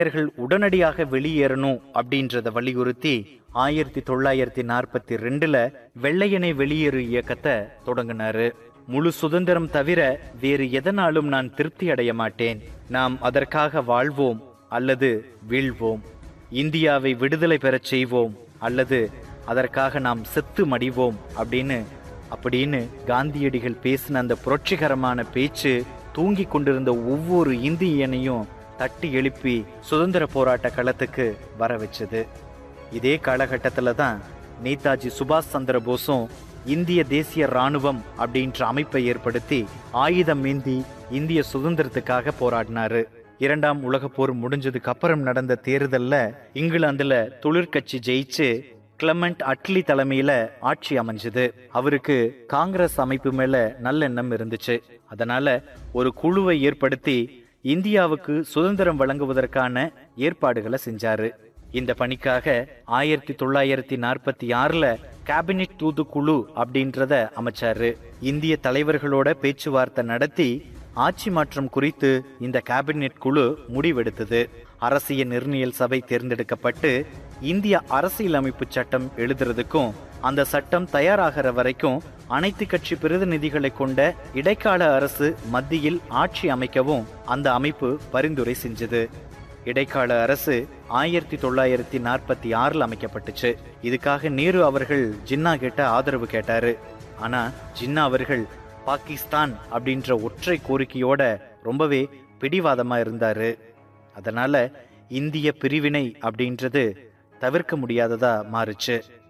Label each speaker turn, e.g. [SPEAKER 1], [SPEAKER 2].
[SPEAKER 1] இந்தியர்கள் உடனடியாக வெளியேறணும் அப்படின்றத வலியுறுத்தி ஆயிரத்தி தொள்ளாயிரத்தி நாற்பத்தி ரெண்டுல வெள்ளையனை வெளியேறு இயக்கத்தை தொடங்கினாரு முழு சுதந்திரம் தவிர வேறு எதனாலும் நான் திருப்தி அடைய மாட்டேன் நாம் அதற்காக வாழ்வோம் அல்லது வீழ்வோம் இந்தியாவை விடுதலை பெறச் செய்வோம் அல்லது அதற்காக நாம் செத்து மடிவோம் அப்படின்னு அப்படின்னு காந்தியடிகள் பேசின அந்த புரட்சிகரமான பேச்சு தூங்கி கொண்டிருந்த ஒவ்வொரு இந்தியனையும் தட்டி எழுப்பி சுதந்திர போராட்ட களத்துக்கு வர வச்சது இதே காலகட்டத்தில் தான் நேதாஜி சுபாஷ் சந்திர போஸும் இந்திய தேசிய ராணுவம் அப்படின்ற அமைப்பை ஏற்படுத்தி ஆயுதம் ஏந்தி இந்திய சுதந்திரத்துக்காக போராடினாரு இரண்டாம் உலகப் போர் முடிஞ்சதுக்கு அப்புறம் நடந்த தேர்தல்ல இங்கிலாந்துல தொழிற்கட்சி ஜெயிச்சு கிளமெண்ட் அட்லி தலைமையில ஆட்சி அமைஞ்சது அவருக்கு காங்கிரஸ் அமைப்பு மேல நல்லெண்ணம் இருந்துச்சு அதனால ஒரு குழுவை ஏற்படுத்தி இந்தியாவுக்கு சுதந்திரம் வழங்குவதற்கான ஏற்பாடுகளை செஞ்சாரு இந்த பணிக்காக ஆயிரத்தி தொள்ளாயிரத்தி நாற்பத்தி ஆறுல கேபினெட் தூதுக்குழு அப்படின்றத அமைச்சாரு இந்திய தலைவர்களோட பேச்சுவார்த்தை நடத்தி ஆட்சி மாற்றம் குறித்து இந்த கேபினெட் குழு முடிவெடுத்தது அரசியல் நிர்ணயல் சபை தேர்ந்தெடுக்கப்பட்டு இந்திய அரசியலமைப்பு சட்டம் எழுதுறதுக்கும் அந்த சட்டம் தயாராகிற வரைக்கும் அனைத்து கட்சி பிரதிநிதிகளை கொண்ட இடைக்கால அரசு மத்தியில் ஆட்சி அமைக்கவும் அந்த அமைப்பு பரிந்துரை செஞ்சது இடைக்கால அரசு ஆயிரத்தி தொள்ளாயிரத்தி நாற்பத்தி ஆறில் அமைக்கப்பட்டுச்சு இதுக்காக நேரு அவர்கள் ஜின்னா கிட்ட ஆதரவு கேட்டாரு ஆனா ஜின்னா அவர்கள் பாகிஸ்தான் அப்படின்ற ஒற்றை கோரிக்கையோட ரொம்பவே பிடிவாதமா இருந்தாரு அதனால இந்திய பிரிவினை அப்படின்றது தவிர்க்க முடியாததா மாறுச்சு